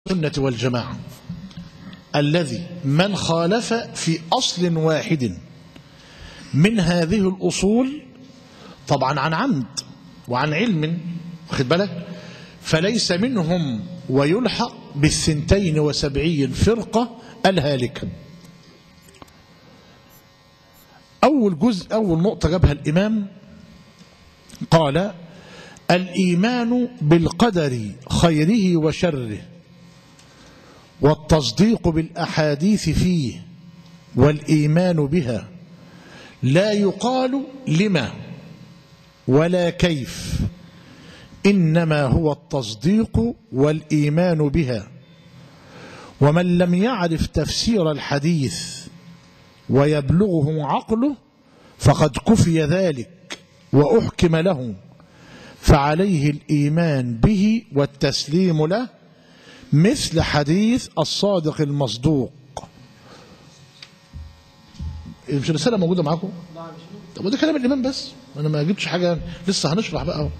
السنة والجماعة الذي من خالف في أصل واحد من هذه الأصول طبعا عن عمد وعن علم واخد بالك فليس منهم ويلحق بالثنتين وسبعين فرقة الهالكة أول جزء أول نقطة جابها الإمام قال الإيمان بالقدر خيره وشره والتصديق بالأحاديث فيه والإيمان بها لا يقال لما ولا كيف إنما هو التصديق والإيمان بها ومن لم يعرف تفسير الحديث ويبلغه عقله فقد كفي ذلك وأحكم له فعليه الإيمان به والتسليم له مثل حديث الصادق المصدوق مش الرسالة موجودة معاكم؟ طب وده كلام الإمام بس أنا ما جبتش حاجة لسه هنشرح بقى اهو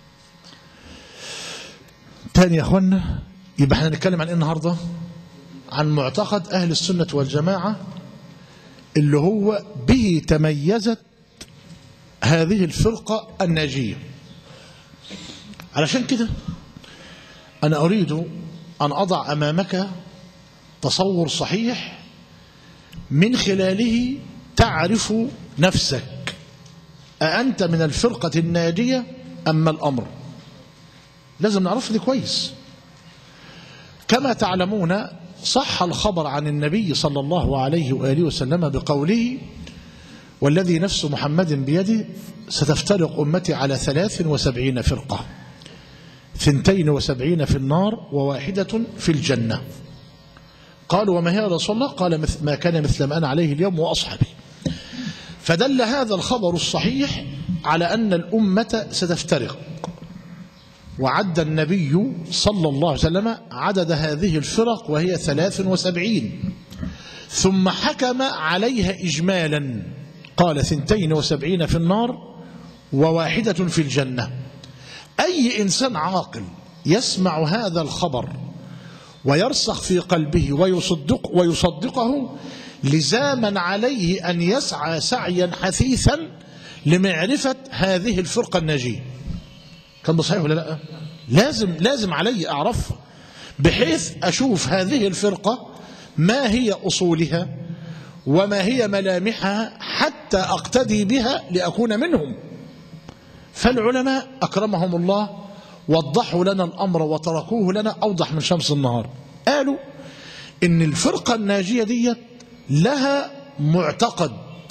تاني يا أخوانا يبقى احنا هنتكلم عن إيه النهاردة؟ عن معتقد أهل السنة والجماعة اللي هو به تميزت هذه الفرقة الناجية علشان كده أنا أريد أن أضع أمامك تصور صحيح من خلاله تعرف نفسك أأنت من الفرقة الناجية أما الأمر لازم نعرف دي كويس كما تعلمون صح الخبر عن النبي صلى الله عليه وآله وسلم بقوله والذي نفس محمد بيده ستفترق أمتي على ثلاث وسبعين فرقة ثنتين وسبعين في النار وواحدة في الجنة قالوا وما هي يا رسول الله قال مثل ما كان مثل ما أنا عليه اليوم وأصحابي فدل هذا الخبر الصحيح على أن الأمة ستفترق وعد النبي صلى الله عليه وسلم عدد هذه الفرق وهي ثلاث وسبعين ثم حكم عليها إجمالا قال ثنتين وسبعين في النار وواحدة في الجنة أي إنسان عاقل يسمع هذا الخبر ويرسخ في قلبه ويصدق ويصدقه لزاما عليه أن يسعى سعيا حثيثا لمعرفة هذه الفرقة الناجية كان صحيح ولا لا لازم لازم علي أعرفها بحيث أشوف هذه الفرقة ما هي أصولها وما هي ملامحها حتى أقتدي بها لأكون منهم فالعلماء أكرمهم الله وضحوا لنا الأمر وتركوه لنا أوضح من شمس النهار قالوا إن الفرقة الناجية دي لها معتقد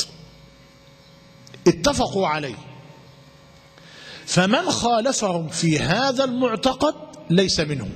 اتفقوا عليه فمن خالفهم في هذا المعتقد ليس منهم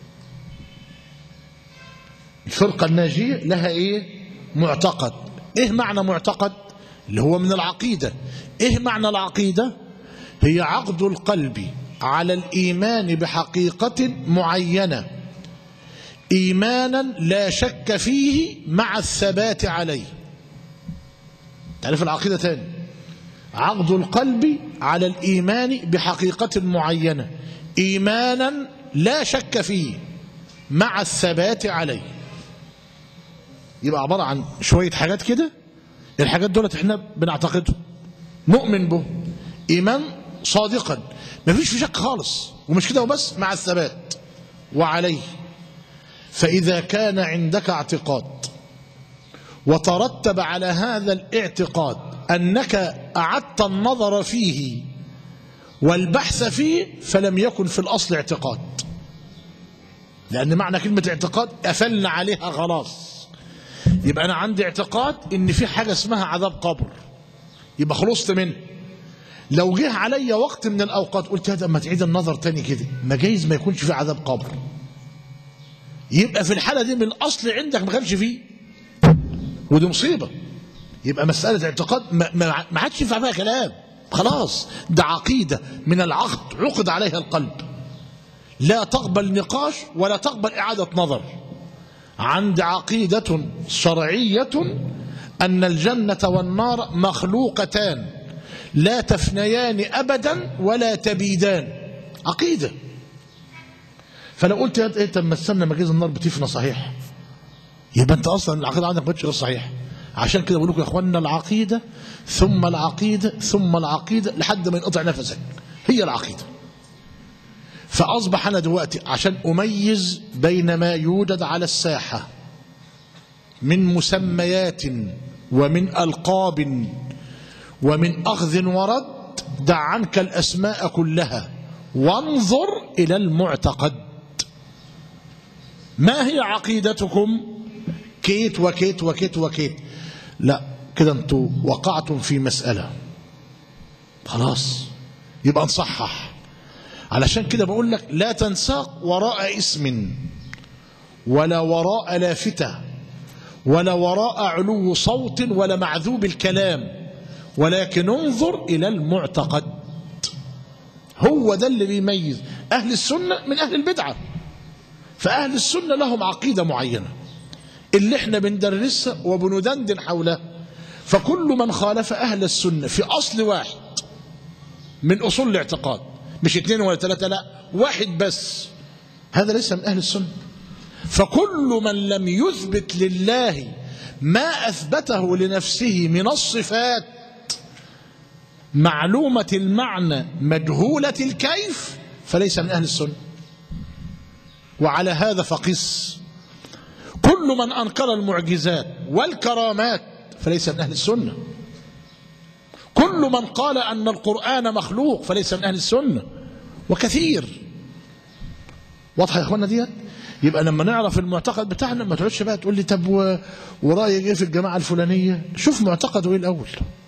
الفرقة الناجية لها ايه معتقد ايه معنى معتقد اللي هو من العقيدة ايه معنى العقيدة هي عقد القلب على الإيمان بحقيقة معينة إيمانا لا شك فيه مع الثبات عليه تعرف العقيدة تاني عقد القلب على الإيمان بحقيقة معينة إيمانا لا شك فيه مع الثبات عليه يبقى عبارة عن شوية حاجات كده الحاجات دولت احنا بنعتقدهم نؤمن به إيمان صادقا ما فيش في شك خالص ومش كده وبس مع الثبات وعليه فإذا كان عندك اعتقاد وترتب على هذا الاعتقاد أنك أعدت النظر فيه والبحث فيه فلم يكن في الأصل اعتقاد لأن معنى كلمة اعتقاد قفلنا عليها خلاص يبقى أنا عندي اعتقاد إن في حاجة اسمها عذاب قبر يبقى خلصت منه لو جه عليا وقت من الأوقات قلت هذا ما تعيد النظر تاني كده ما جايز ما يكونش في عذاب قبر يبقى في الحالة دي من الأصل عندك ما كانش فيه ودي مصيبة يبقى مسألة اعتقاد ما, ما, ما عادش ينفع فيها كلام خلاص ده عقيدة من العقد عقد عليها القلب لا تقبل نقاش ولا تقبل إعادة نظر عند عقيدة شرعية أن الجنة والنار مخلوقتان لا تفنيان أبدا ولا تبيدان عقيدة فلو قلت يا ايه طب ما استنى ما جاز النار بتفنى صحيح يبقى انت اصلا العقيده عندك ما غير صحيح عشان كده بقول لكم يا اخوانا العقيده ثم العقيده ثم العقيده لحد ما ينقطع نفسك هي العقيده فاصبح انا دلوقتي عشان اميز بين ما يوجد على الساحه من مسميات ومن القاب ومن اخذ ورد دع عنك الاسماء كلها وانظر الى المعتقد ما هي عقيدتكم كيت وكيت وكيت وكيت لا كده انتوا وقعتم في مسألة خلاص يبقى نصحح علشان كده بقول لك لا تنساق وراء اسم ولا وراء لافتة ولا وراء علو صوت ولا معذوب الكلام ولكن انظر إلى المعتقد هو ده اللي بيميز أهل السنة من أهل البدعة فأهل السنة لهم عقيدة معينة اللي احنا بندرسها وبندندن حولها فكل من خالف أهل السنة في أصل واحد من أصول الاعتقاد مش اثنين ولا ثلاثة لا واحد بس هذا ليس من أهل السنة فكل من لم يثبت لله ما أثبته لنفسه من الصفات معلومة المعنى مجهولة الكيف فليس من أهل السنة وعلى هذا فقس كل من أنكر المعجزات والكرامات فليس من أهل السنة كل من قال أن القرآن مخلوق فليس من أهل السنة وكثير واضحة يا أخوانا ديت يبقى لما نعرف المعتقد بتاعنا ما تقعدش بقى تقول لي طب و- ورأيك ايه في الجماعة الفلانية شوف معتقده ايه الأول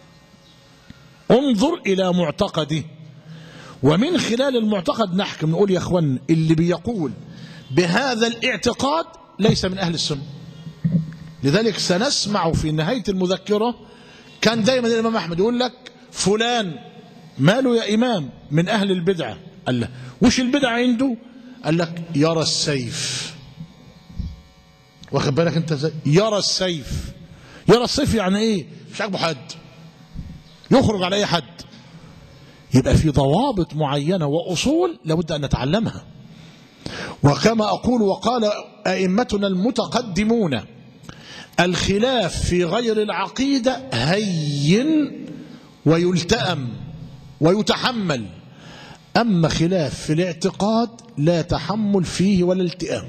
انظر إلى معتقده ومن خلال المعتقد نحكم نقول يا اخوان اللي بيقول بهذا الاعتقاد ليس من أهل السنة لذلك سنسمع في نهاية المذكرة كان دايما الإمام أحمد يقول لك فلان ماله يا إمام من أهل البدعة قال له وش البدعة عنده قال لك يرى السيف واخد بالك انت ازاي يرى السيف يرى السيف يعني ايه مش عاجبه حد يخرج على اي حد يبقى في ضوابط معينة وأصول لابد أن نتعلمها وكما أقول وقال أئمتنا المتقدمون الخلاف في غير العقيدة هين ويلتأم ويتحمل أما خلاف في الاعتقاد لا تحمل فيه ولا التئام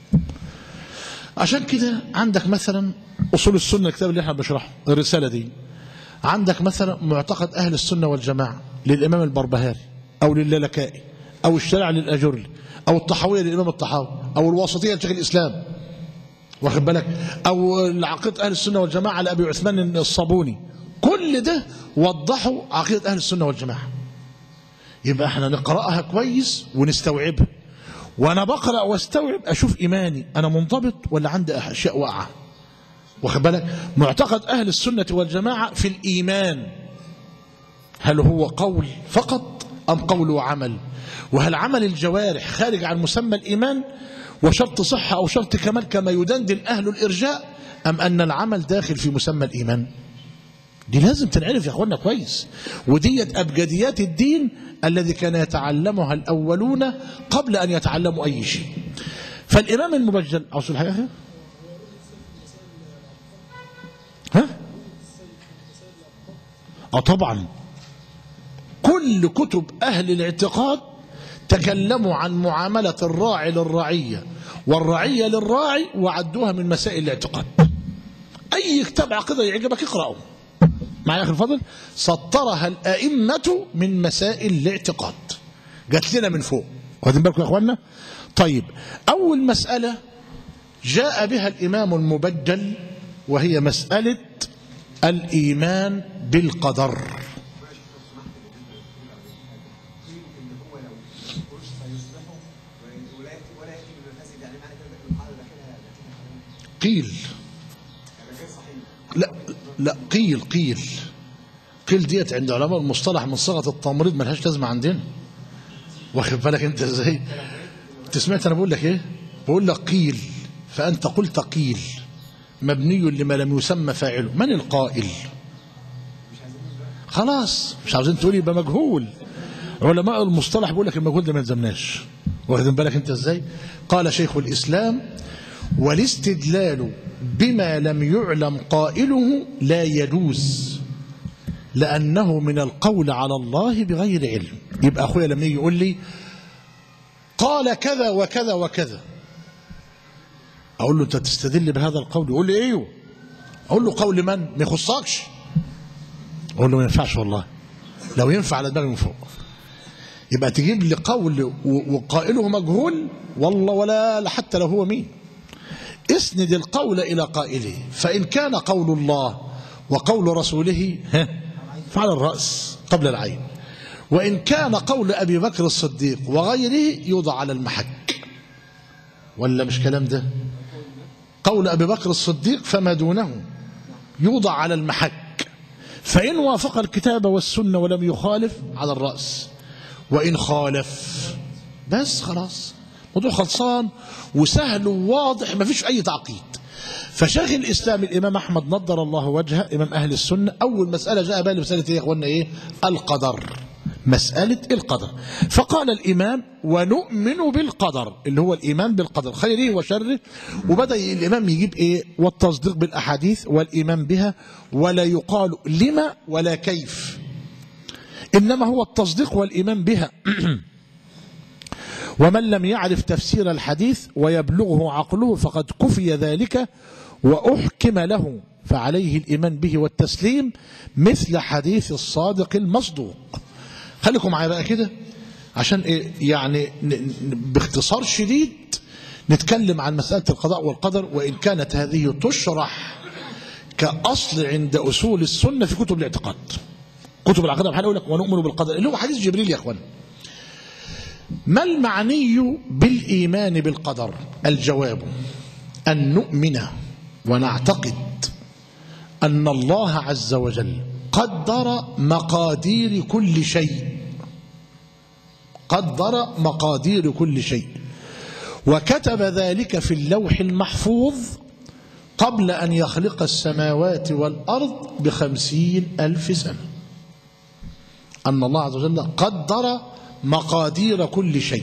عشان كده عندك مثلا أصول السنة الكتاب اللي احنا بنشرحه الرسالة دي عندك مثلا معتقد أهل السنة والجماعة للإمام البربهاري أو للالكائي أو الشرع للأجرلي أو الطحاوية للإمام الطحاوي أو الواسطية لشيخ الإسلام واخد بالك أو عقيدة أهل السنة والجماعة لأبي عثمان الصابوني كل ده وضحوا عقيدة أهل السنة والجماعة يبقى احنا نقرأها كويس ونستوعبها وانا بقرأ واستوعب اشوف ايماني انا منضبط ولا عندي اشياء واقعه واخد بالك معتقد اهل السنه والجماعه في الايمان هل هو قول فقط ام قول وعمل وهل عمل الجوارح خارج عن مسمى الايمان وشرط صحه او شرط كمال كما يدندن اهل الارجاء ام ان العمل داخل في مسمى الايمان دي لازم تنعرف يا اخوانا كويس وديت ابجديات الدين الذي كان يتعلمها الاولون قبل ان يتعلموا اي شيء فالامام المبجل عاوز حاجه أخي؟ ها اه طبعا كل كتب اهل الاعتقاد تكلموا عن معامله الراعي للرعيه والرعيه للراعي وعدوها من مسائل الاعتقاد اي كتاب عقيده يعجبك اقراه معايا اخي الفضل سطرها الائمه من مسائل الاعتقاد جات لنا من فوق واخدين بالكم يا اخوانا طيب اول مساله جاء بها الامام المبجل وهي مساله الايمان بالقدر قيل لا لا قيل قيل قيل ديت عند علماء المصطلح من صيغه التمريض ملهاش لازمه عندنا واخد بالك انت ازاي انت سمعت انا بقول لك ايه بقول لك قيل فانت قلت قيل مبني لما لم يسمى فاعله من القائل خلاص مش عاوزين تقول يبقى مجهول علماء المصطلح بيقول لك المجهول ده ما يلزمناش واخدين بالك انت ازاي قال شيخ الاسلام والاستدلال بما لم يعلم قائله لا يجوز لانه من القول على الله بغير علم يبقى اخويا لما يجي يقول لي قال كذا وكذا وكذا اقول له انت تستدل بهذا القول يقول لي ايوه اقول له قول من ما يخصكش اقول له ما ينفعش والله لو ينفع على دماغي من فوق يبقى تجيب لي قول و- وقائله مجهول والله ولا حتى لو هو مين اسند القول الى قائله فان كان قول الله وقول رسوله ها، فعلى الراس قبل العين وان كان قول ابي بكر الصديق وغيره يوضع على المحك ولا مش كلام ده قول ابي بكر الصديق فما دونه يوضع على المحك فإن وافق الكتاب والسنة ولم يخالف على الرأس وإن خالف بس خلاص موضوع خلصان وسهل وواضح ما فيش أي تعقيد فشيخ الإسلام الإمام أحمد نضر الله وجهه إمام أهل السنة أول مسألة جاء بالي مسألة إيه يا إخوانا إيه القدر مسألة القدر فقال الإمام ونؤمن بالقدر اللي هو الإيمان بالقدر خيره وشره وبدأ الإمام يجيب إيه والتصديق بالأحاديث والإيمان بها ولا يقال لما ولا كيف إنما هو التصديق والإيمان بها ومن لم يعرف تفسير الحديث ويبلغه عقله فقد كفي ذلك وأحكم له فعليه الإيمان به والتسليم مثل حديث الصادق المصدوق خليكم معايا بقى كده عشان إيه يعني ن- ن- باختصار شديد نتكلم عن مسألة القضاء والقدر وإن كانت هذه تشرح كأصل عند أصول السنة في كتب الاعتقاد كتب العقيدة بحال يقول لك ونؤمن بالقدر اللي هو حديث جبريل يا اخوان ما المعني بالإيمان بالقدر الجواب أن نؤمن ونعتقد أن الله عز وجل قدر مقادير كل شيء قدر مقادير كل شيء وكتب ذلك في اللوح المحفوظ قبل أن يخلق السماوات والأرض بخمسين ألف سنة أن الله عز وجل قدر مقادير كل شيء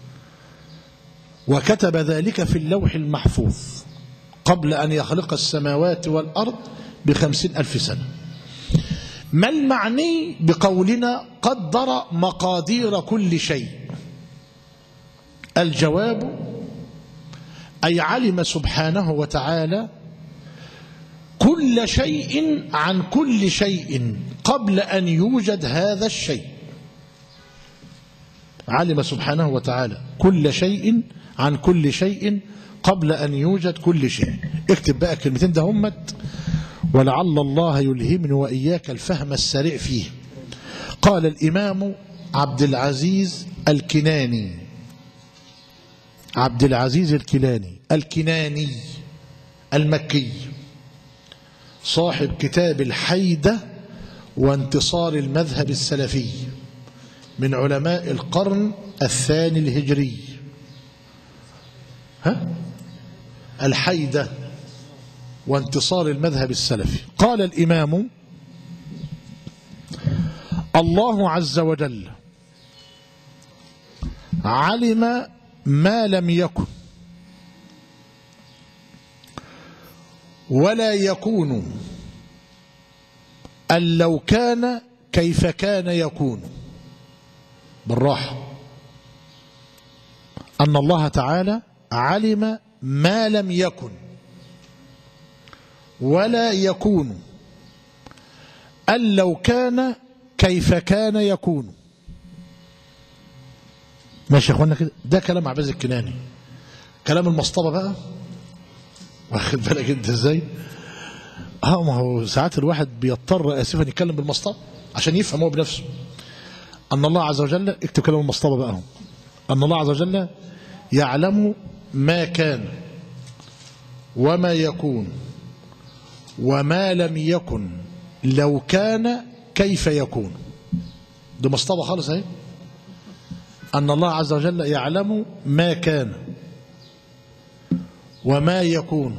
وكتب ذلك في اللوح المحفوظ قبل أن يخلق السماوات والأرض بخمسين ألف سنة ما المعني بقولنا قدر مقادير كل شيء الجواب أي علم سبحانه وتعالى كل شيء عن كل شيء قبل أن يوجد هذا الشيء علم سبحانه وتعالى كل شيء عن كل شيء قبل أن يوجد كل شيء اكتب بقى كلمتين ده همت ولعل الله يلهمني وإياك الفهم السريع فيه قال الإمام عبد العزيز الكناني عبد العزيز الكناني الكناني المكي صاحب كتاب الحيدة وانتصار المذهب السلفي من علماء القرن الثاني الهجري ها الحيدة وانتصار المذهب السلفي قال الإمام الله عز وجل علم ما لم يكن ولا يكون أن لو كان كيف كان يكون بالراحة أن الله تعالى علم ما لم يكن ولا يكون أن لو كان كيف كان يكون ماشي يا اخوانا كده ده كلام عباس الكناني كلام المصطبة بقى واخد بالك انت ازاي اه ما هو ساعات الواحد بيضطر اسفا يتكلم بالمصطبة عشان يفهم هو بنفسه ان الله عز وجل اكتب كلام المصطبة بقى اهو ان الله عز وجل يعلم ما كان وما يكون وما لم يكن لو كان كيف يكون ده مصطبة خالص اهي أن الله عز وجل يعلم ما كان وما يكون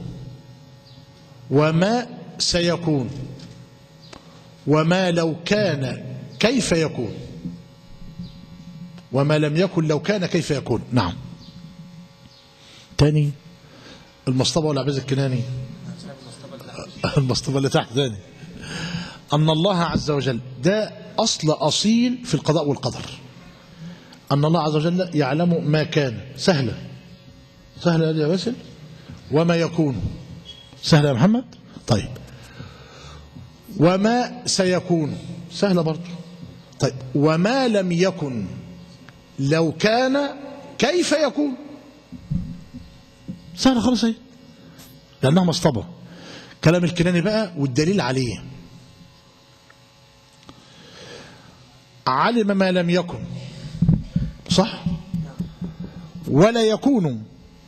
وما سيكون وما لو كان كيف يكون وما لم يكن لو كان كيف يكون نعم تاني المصطبة ولا عبيز الكناني المصطبة اللي تحت تاني أن الله عز وجل ده أصل أصيل في القضاء والقدر أن الله عز وجل يعلم ما كان سهلة سهلة يا باسل وما يكون سهلة يا محمد طيب وما سيكون سهلة برضه طيب وما لم يكن لو كان كيف يكون سهلة خالص اهي لأنها مصطبة كلام الكناني بقى والدليل عليه علم ما لم يكن صح ولا يكون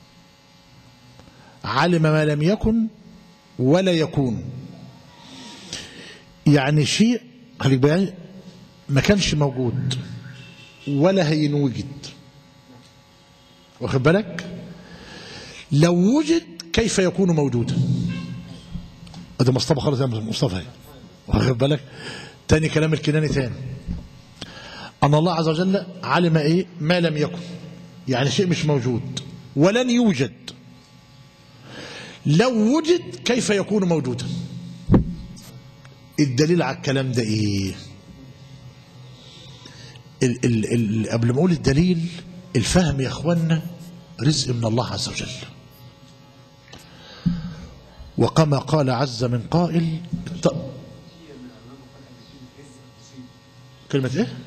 علم ما لم يكن ولا يكون يعني شيء خليك بقى ما كانش موجود ولا هينوجد واخد بالك لو وجد كيف يكون موجودا ده مصطفى خالص يا مصطفى واخد بالك تاني كلام الكناني تاني أن الله عز وجل علم إيه ما لم يكن يعني شيء مش موجود ولن يوجد لو وجد كيف يكون موجودا الدليل على الكلام ده إيه ال ال ال قبل ما أقول الدليل الفهم يا أخوانا رزق من الله عز وجل وكما قال عز من قائل كلمة ايه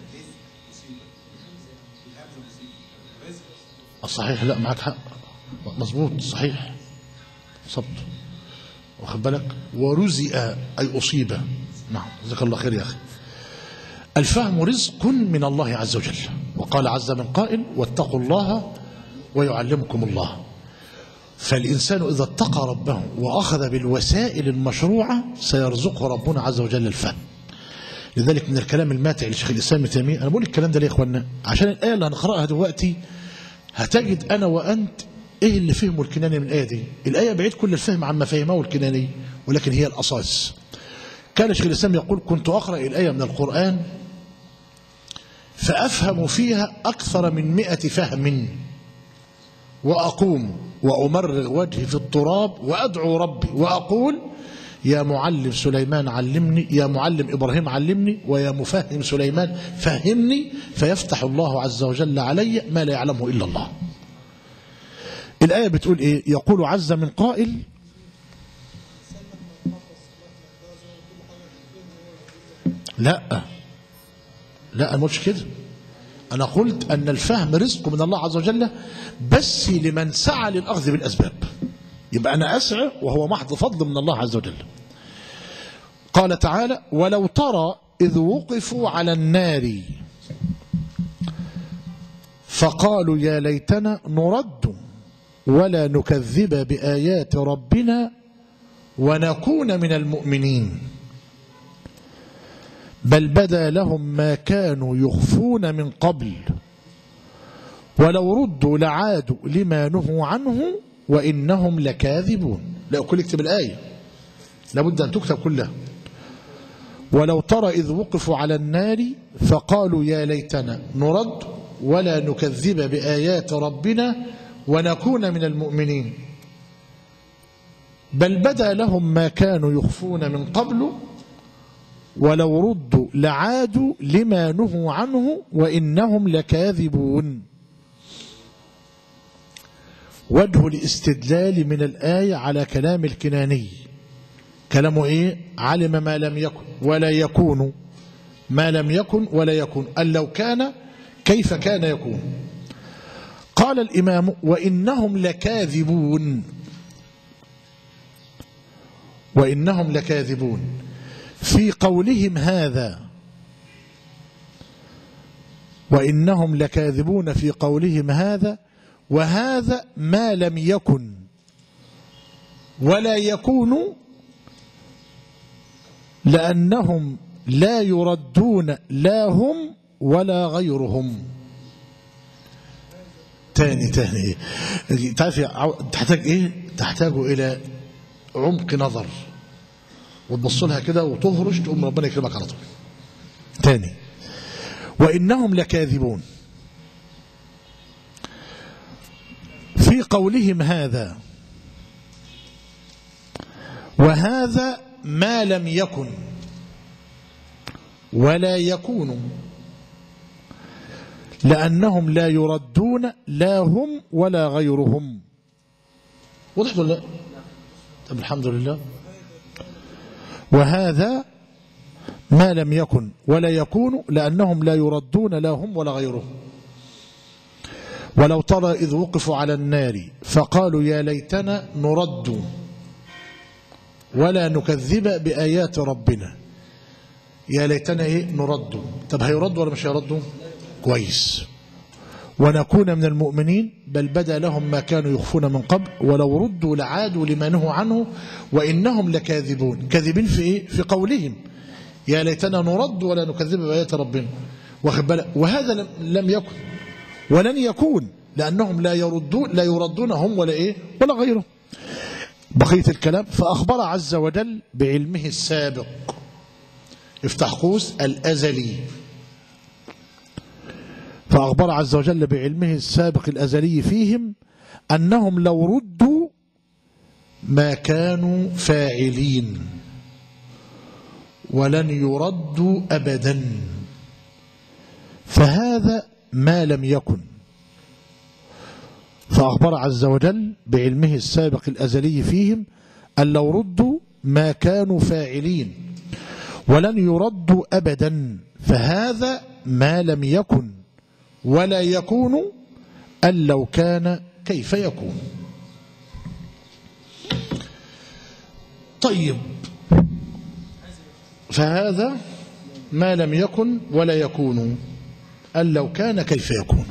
الصحيح لا معك حق مظبوط صحيح صبت واخد بالك ورزق أي أصيب نعم جزاك الله خير يا أخي الفهم رزق من الله عز وجل وقال عز من قائل واتقوا الله ويعلمكم الله فالإنسان إذا اتقى ربه وأخذ بالوسائل المشروعة سيرزقه ربنا عز وجل الفهم لذلك من الكلام الماتع لشيخ الإسلام ابن تيمية أنا بقول الكلام ده ليه يا إخوانا عشان الآية اللي هنقرأها دلوقتي هتجد أنا وأنت إيه اللي فهمه الكناني من الآية دي الآية بعيد كل الفهم عما فهمه الكناني ولكن هي الأساس كان شيخ الإسلام يقول كنت أقرأ الآية من القرآن فأفهم فيها أكثر من مئة فهم وأقوم وأمرغ وجهي في التراب وأدعو ربي وأقول يا معلم سليمان علمني يا معلم إبراهيم علمني ويا مفهم سليمان فهمني فيفتح الله عز وجل علي ما لا يعلمه إلا الله الآية بتقول إيه يقول عز من قائل لا لا أنا مش كده أنا قلت أن الفهم رزق من الله عز وجل بس لمن سعى للأخذ بالأسباب يبقى أنا أسعى وهو محض فضل من الله عز وجل قال تعالى ولو ترى إذ وقفوا على النار فقالوا يا ليتنا نرد ولا نكذب بآيات ربنا ونكون من المؤمنين بل بدا لهم ما كانوا يخفون من قبل ولو ردوا لعادوا لما نهوا عنه وإنهم لكاذبون لا كل اكتب الآية لابد أن تكتب كلها ولو ترى إذ وقفوا على النار فقالوا يا ليتنا نرد ولا نكذب بآيات ربنا ونكون من المؤمنين بل بدا لهم ما كانوا يخفون من قبل ولو ردوا لعادوا لما نهوا عنه وإنهم لكاذبون وجه الاستدلال من الآية على كلام الكناني كلامه إيه علم ما لم يكن ولا يكون ما لم يكن ولا يكون أن لو كان كيف كان يكون قال الإمام وإنهم لكاذبون وإنهم لكاذبون في قولهم هذا وإنهم لكاذبون في قولهم هذا وهذا ما لم يكن ولا يكون لأنهم لا يردون لا هم ولا غيرهم تاني تاني تعرف تحتاج ايه تحتاج الى عمق نظر وتبص لها كده وتهرش تقوم ربنا يكرمك على طول تاني وانهم لكاذبون في قولهم هذا وهذا ما لم يكن ولا يكون لأنهم لا يردون لا هم ولا غيرهم وضحت ولا لا؟ طب الحمد لله وهذا ما لم يكن ولا يكون لأنهم لا يردون لا هم ولا غيرهم ولو ترى إذ وقفوا على النار فقالوا يا ليتنا نرد ولا نكذب بآيات ربنا يا ليتنا إيه نرد طب هيرد ولا مش هيرد كويس ونكون من المؤمنين بل بدا لهم ما كانوا يخفون من قبل ولو ردوا لعادوا لما نهوا عنه وإنهم لكاذبون كاذبين في إيه في قولهم يا ليتنا نرد ولا نكذب بآيات ربنا واخد بالك وهذا لم- لم يكن ولن يكون لأنهم لا يردون لا يردون هم ولا إيه ولا غيرهم بقية الكلام فأخبر عز وجل بعلمه السابق افتح قوس الأزلي فأخبر عز وجل بعلمه السابق الأزلي فيهم أنهم لو ردوا ما كانوا فاعلين ولن يردوا أبدا فهذا ما لم يكن فأخبر عز وجل بعلمه السابق الأزلي فيهم أن لو ردوا ما كانوا فاعلين ولن يردوا أبدا فهذا ما لم يكن ولا يكون أن لو كان كيف يكون طيب فهذا ما لم يكن ولا يكون أن لو كان كيف يكون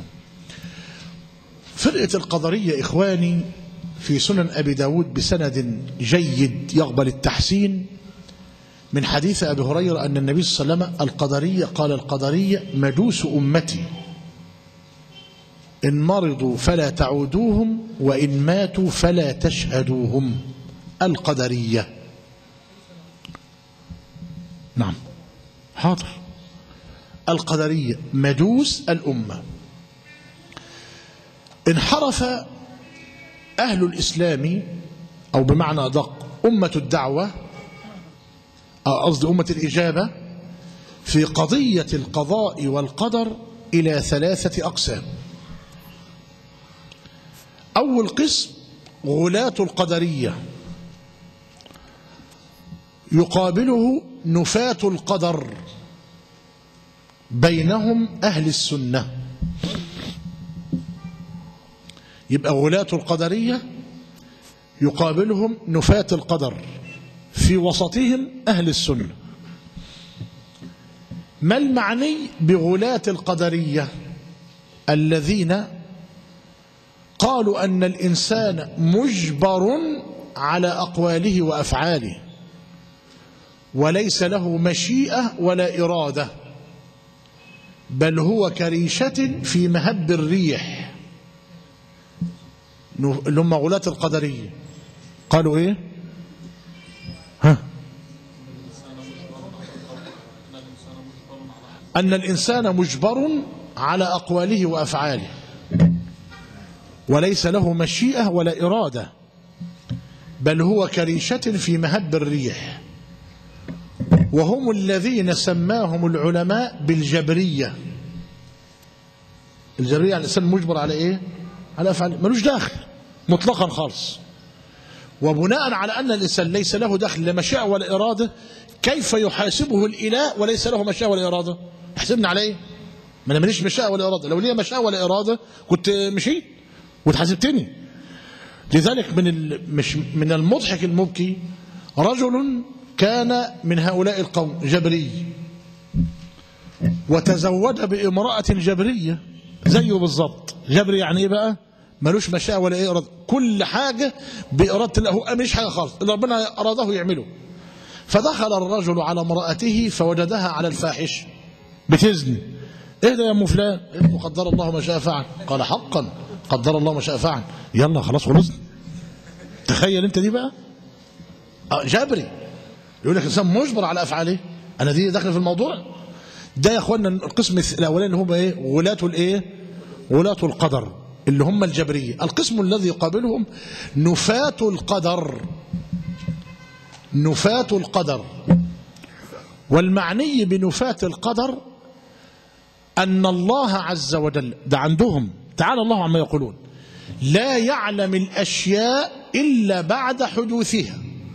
فرقة القدرية إخواني في سنن أبي داود بسند جيد يقبل التحسين من حديث أبي هريرة أن النبي صلى الله عليه وسلم القدرية قال القدرية مجوس أمتي إن مرضوا فلا تعودوهم وإن ماتوا فلا تشهدوهم القدرية نعم حاضر القدرية مجوس الأمة انحرف أهل الإسلام أو بمعنى أدق أمة الدعوة أو قصدي أمة الإجابة في قضية القضاء والقدر إلى ثلاثة أقسام أول قسم غلاة القدرية يقابله نفاة القدر بينهم أهل السنة يبقى غلاة القدرية يقابلهم نفاة القدر في وسطهم أهل السنة ما المعني بغلاة القدرية الذين قالوا أن الإنسان مجبر على أقواله وأفعاله وليس له مشيئة ولا إرادة بل هو كريشة في مهب الريح اللي هم غلاة القدرية قالوا إيه ها أن الإنسان مجبر على أقواله وأفعاله وليس له مشيئة ولا إرادة بل هو كريشة في مهب الريح وهم الذين سماهم العلماء بالجبرية الجبرية يعني الإنسان مجبر على إيه على أفعال ملوش داخل مطلقا خالص وبناء على أن الإنسان ليس له دخل لا مشيئة ولا إرادة كيف يحاسبه الإله وليس له مشيئة ولا إرادة حسبنا على إيه ما أنا ماليش مشيئة ولا إرادة لو ليا مشيئة ولا إرادة كنت مشيت وتحاسبتني لذلك من ال... مش من المضحك المبكي رجل كان من هؤلاء القوم جبري وتزوج بامرأة جبرية زيه بالظبط جبري يعني ايه بقى ملوش مشاء ولا ايه إرادة كل حاجة بإرادة الله هو مش حاجة خالص اللي ربنا أراده يعمله فدخل الرجل على امرأته فوجدها على الفاحش بتزني ايه ده يا ام فلان إيه قدر الله ما شاء فعل قال حقا قدر الله ما شاء فعل يلا خلاص خلصنا تخيل انت دي بقى آه جبري يقول لك الانسان مجبر على افعاله انا دي داخل في الموضوع ده يا اخوانا القسم الاولاني اللي هم ايه غلاة الايه غلاة القدر اللي هم الجبرية القسم الذي يقابلهم نفاة القدر نفاة القدر والمعني بنفاة القدر أن الله عز وجل ده عندهم تعالى الله عما يقولون لا يعلم الأشياء إلا بعد حدوثها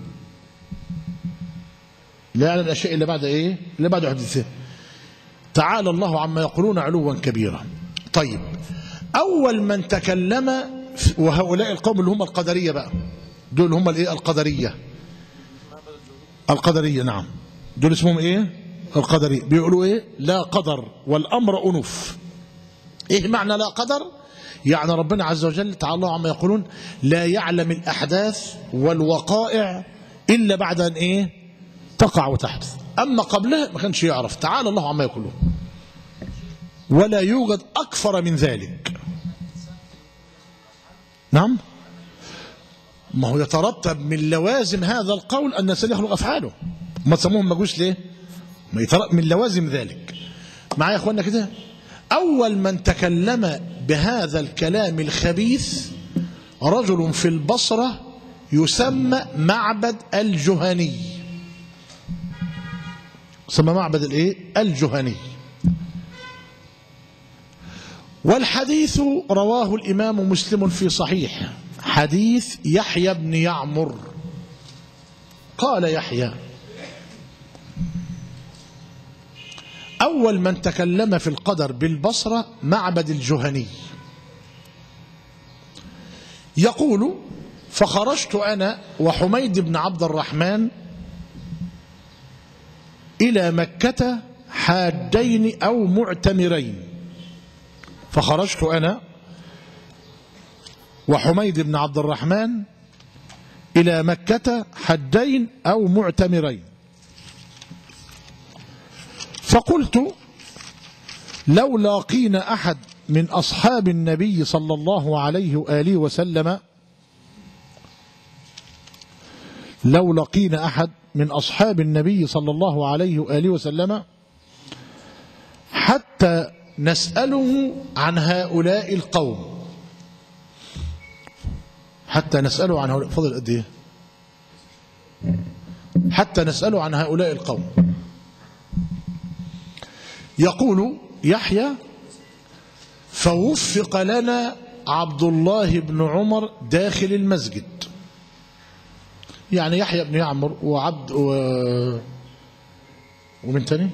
لا يعلم الأشياء إلا بعد إيه إلا بعد حدوثها تعالى الله عما يقولون علوا كبيرا طيب أول من تكلم وهؤلاء القوم اللي هم القدرية بقى دول هم الإيه القدرية القدرية نعم دول اسمهم إيه القدرية بيقولوا إيه لا قدر والأمر أنف إيه معنى لا قدر يعني ربنا عز وجل تعالى الله عما يقولون لا يعلم الأحداث والوقائع إلا بعد أن إيه تقع وتحدث أما قبلها ما كانش يعرف تعالى الله عما يقولون ولا يوجد أكثر من ذلك نعم ما هو يترتب من لوازم هذا القول أن الإنسان يخلق أفعاله ما تسموهم مجوس ليه ما يترتب من لوازم ذلك معايا يا أخوانا كده أول من تكلم بهذا الكلام الخبيث رجل في البصرة يسمى معبد الجهني يسمى معبد الايه الجهني والحديث رواه الإمام مسلم في صحيح حديث يحيى بن يعمر قال يحيى أول من تكلم في القدر بالبصرة معبد الجهني يقول فخرجت أنا وحميد بن عبد الرحمن إلى مكة حاجين أو معتمرين فخرجت أنا وحميد بن عبد الرحمن إلى مكة حجين أو معتمرين فقلت لو لاقينا أحد من أصحاب النبي صلى الله عليه وآله وسلم لو لقينا أحد من أصحاب النبي صلى الله عليه وآله وسلم حتى نسأله عن هؤلاء القوم حتى نسأله عن هؤلاء فضل قد ايه حتى نسأله عن هؤلاء القوم يقول يحيى فوفق لنا عبد الله بن عمر داخل المسجد يعني يحيى بن يعمر وعبد و... ومن تاني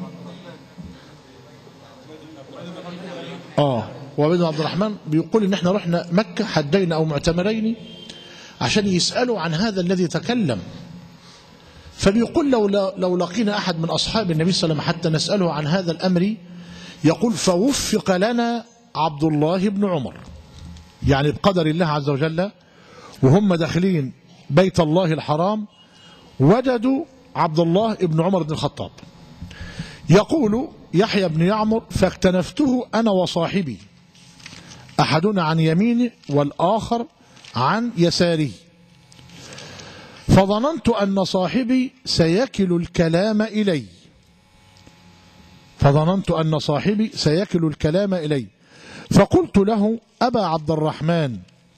اه وعبد عبد الرحمن بيقول ان احنا رحنا مكة حدين او معتمرين عشان يسألوا عن هذا الذي تكلم فبيقول لو لو لقينا احد من اصحاب النبي صلى الله عليه وسلم حتى نسأله عن هذا الامر يقول فوفق لنا عبد الله بن عمر يعني بقدر الله عز وجل وهم داخلين بيت الله الحرام وجدوا عبد الله بن عمر بن الخطاب يقول يحيى بن يعمر فاكتنفته أنا وصاحبي أحدنا عن يمينه والآخر عن يساره فظننت أن صاحبي سيكل الكلام إلي فظننت أن صاحبي سيكل الكلام إلي فقلت له أبا عبد الرحمن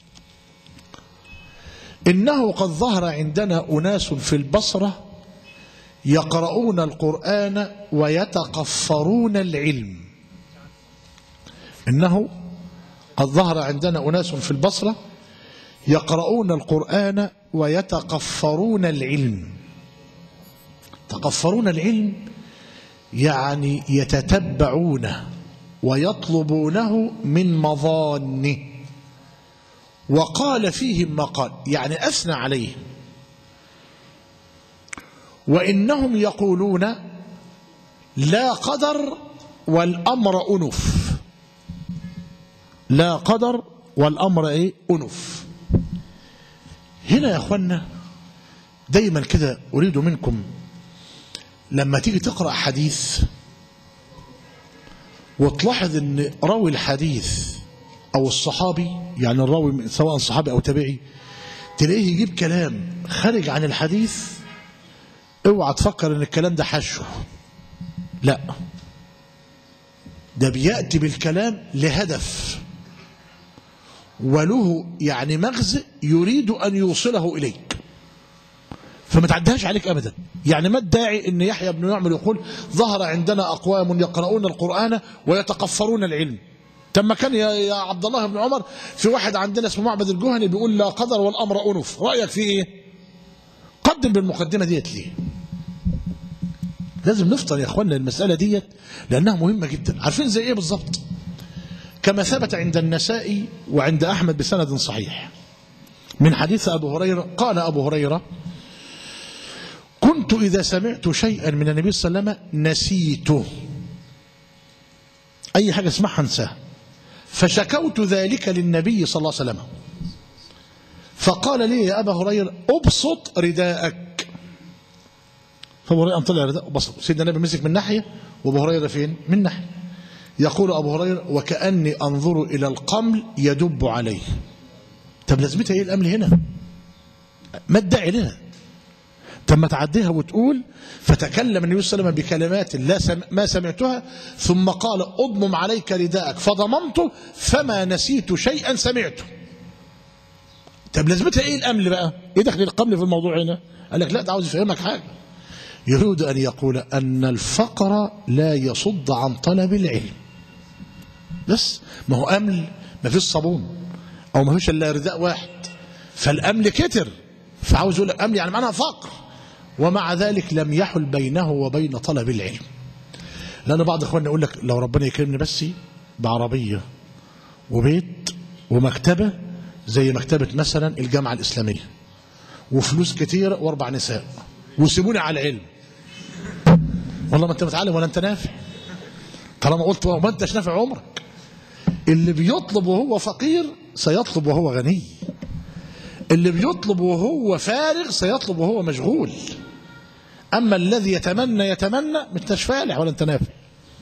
إنه قد ظهر عندنا أناس في البصرة يقرؤون القرآن ويتقفرون العلم إنه قد ظهر عندنا أناس في البصرة يقرؤون القرآن ويتقفرون العلم تقفرون العلم يعني يتتبعونه ويطلبونه من مظانه وقال فيهم ما قال يعني أثنى عليه وإنهم يقولون لا قدر والأمر أنف لا قدر والأمر إيه أنف هنا يا أخوانا دايما كده أريد منكم لما تيجي تقرأ حديث وتلاحظ ان راوي الحديث او الصحابي يعني الراوي سواء صحابي او تابعي تلاقيه يجيب كلام خارج عن الحديث اوعى تفكر ان الكلام ده حشه لا ده بياتي بالكلام لهدف وله يعني مغزى يريد أن يوصله إليك فما تعديهاش عليك أبدا يعني ما الداعي أن يحيى بن يعمر يقول ظهر عندنا أقوام يقرؤون القرآن ويتقفرون العلم تم كان يا, يا عبد الله بن عمر في واحد عندنا اسمه معبد الجهني بيقول لا قدر والأمر أنف رأيك فيه إيه قدم بالمقدمة ديت ليه لازم نفطن يا اخوانا المسألة ديت لأنها مهمة جدا عارفين زي ايه بالظبط كما ثبت عند النسائي وعند أحمد بسند صحيح من حديث أبو هريرة قال أبو هريرة كنت إذا سمعت شيئا من النبي صلى الله عليه وسلم نسيته أي حاجة اسمعها انساها فشكوت ذلك للنبي صلى الله عليه وسلم فقال لي يا أبا هريرة أبسط رداءك فأبو هريرة طلع رداء وبسط سيدنا النبي مسك من ناحية وأبو هريرة فين من ناحية يقول أبو هريرة وكأني أنظر إلى القمل يدب عليه طب لازمتها إيه الأمل هنا ما ادعي لنا طب ما تعديها وتقول فتكلم النبي صلى الله عليه وسلم بكلمات لا سم ما سمعتها ثم قال اضمم عليك رداءك فضممته فما نسيت شيئا سمعته طب لازمتها ايه الامل بقى ايه دخل القمل في الموضوع هنا قال لك لا ده عاوز يفهمك حاجه يريد ان يقول ان الفقر لا يصد عن طلب العلم بس ما هو امل ما فيش صابون او ما فيش الا رداء واحد فالامل كتر فعاوز يقول لك امل يعني معناها فقر ومع ذلك لم يحل بينه وبين طلب العلم لأن بعض إخواننا يقول لك لو ربنا يكرمني بس بعربية وبيت ومكتبة زي مكتبة مثلا الجامعة الإسلامية وفلوس كتير واربع نساء وسيبوني على العلم والله ما انت متعلم ولا انت نافع طالما قلت ما انتش نافع عمرك اللي بيطلب وهو فقير سيطلب وهو غني اللي بيطلب وهو فارغ سيطلب وهو مشغول أما الذي يتمنى يتمنى مش فالح ولا انت نافع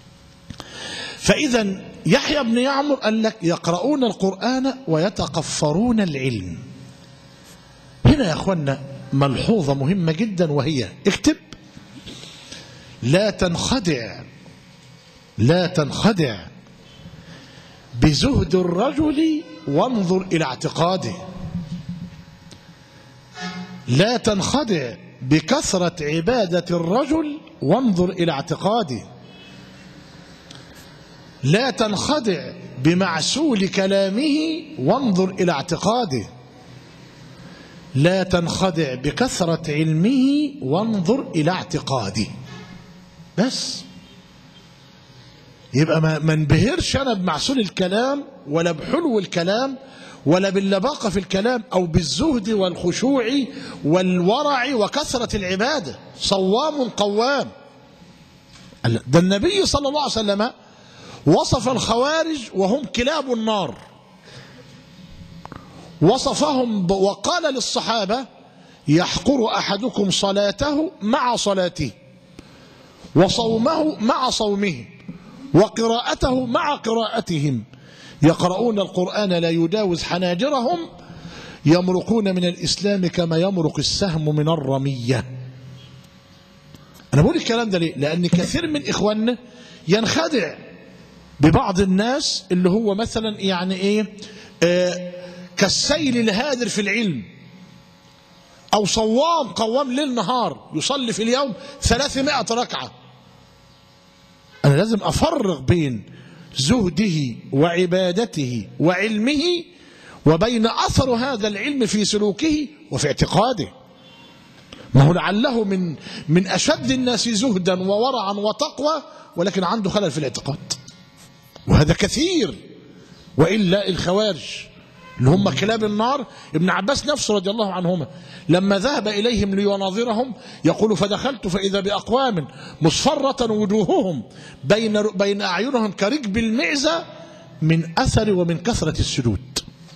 فإذا يحيى بن يعمر قال لك يقرؤون القرآن ويتقفرون العلم هنا يا أخوانا ملحوظة مهمة جدا وهي اكتب لا تنخدع لا تنخدع بزهد الرجل وانظر إلى اعتقاده لا تنخدع بكثرة عبادة الرجل وانظر إلى اعتقاده لا تنخدع بمعسول كلامه وانظر إلى اعتقاده لا تنخدع بكثرة علمه وانظر إلى اعتقاده بس يبقى ما ما انبهرش أنا بمعسول الكلام ولا بحلو الكلام ولا باللباقة في الكلام أو بالزهد والخشوع والورع وكثرة العبادة صوام قوام ده النبي صلى الله عليه وسلم وصف الخوارج وهم كلاب النار وصفهم وقال للصحابة يحقر أحدكم صلاته مع صلاته وصومه مع صومه وقراءته مع قراءتهم يقرؤون القرآن لا يجاوز حناجرهم يمرقون من الإسلام كما يمرق السهم من الرمية أنا بقول الكلام ده ليه لأن كثير من إخواننا ينخدع ببعض الناس اللي هو مثلا يعني إيه آه كالسيل الهادر في العلم أو صوام قوام ليل نهار يصلي في اليوم ثلاثمائة ركعة أنا لازم أفرق بين زهده وعبادته وعلمه وبين أثر هذا العلم في سلوكه وفي اعتقاده ما هو لعله من من أشد الناس زهدا وورعا وتقوى ولكن عنده خلل في الاعتقاد وهذا كثير وإلا الخوارج اللي هم كلاب النار ابن عباس نفسه رضي الله عنهما لما ذهب إليهم ليناظرهم يقول فدخلت فإذا بأقوام مصفرة وجوههم بين بين أعينهم كركب المعزة من أثر ومن كثرة السجود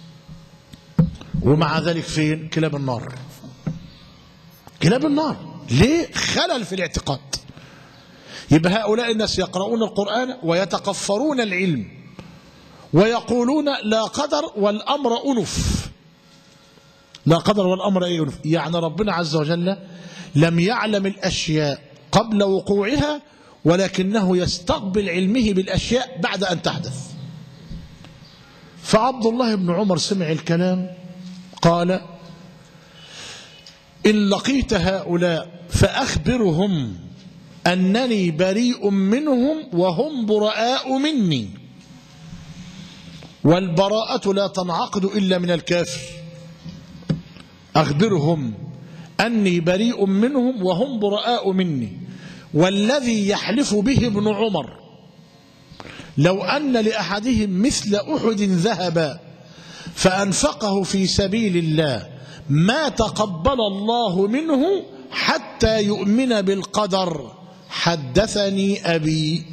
ومع ذلك فين كلاب النار كلاب النار ليه خلل في الاعتقاد يبقى هؤلاء الناس يقرؤون القرآن ويتقفرون العلم ويقولون لا قدر والأمر أنف لا قدر والأمر أي أنف يعني ربنا عز وجل لم يعلم الأشياء قبل وقوعها ولكنه يستقبل علمه بالأشياء بعد أن تحدث فعبد الله بن عمر سمع الكلام قال إن لقيت هؤلاء فأخبرهم أنني بريء منهم وهم براء مني والبراءة لا تنعقد إلا من الكافر أخبرهم أني بريء منهم وهم براء مني والذي يحلف به ابن عمر لو أن لأحدهم مثل أحد ذهبا فأنفقه في سبيل الله ما تقبل الله منه حتى يؤمن بالقدر حدثني أبي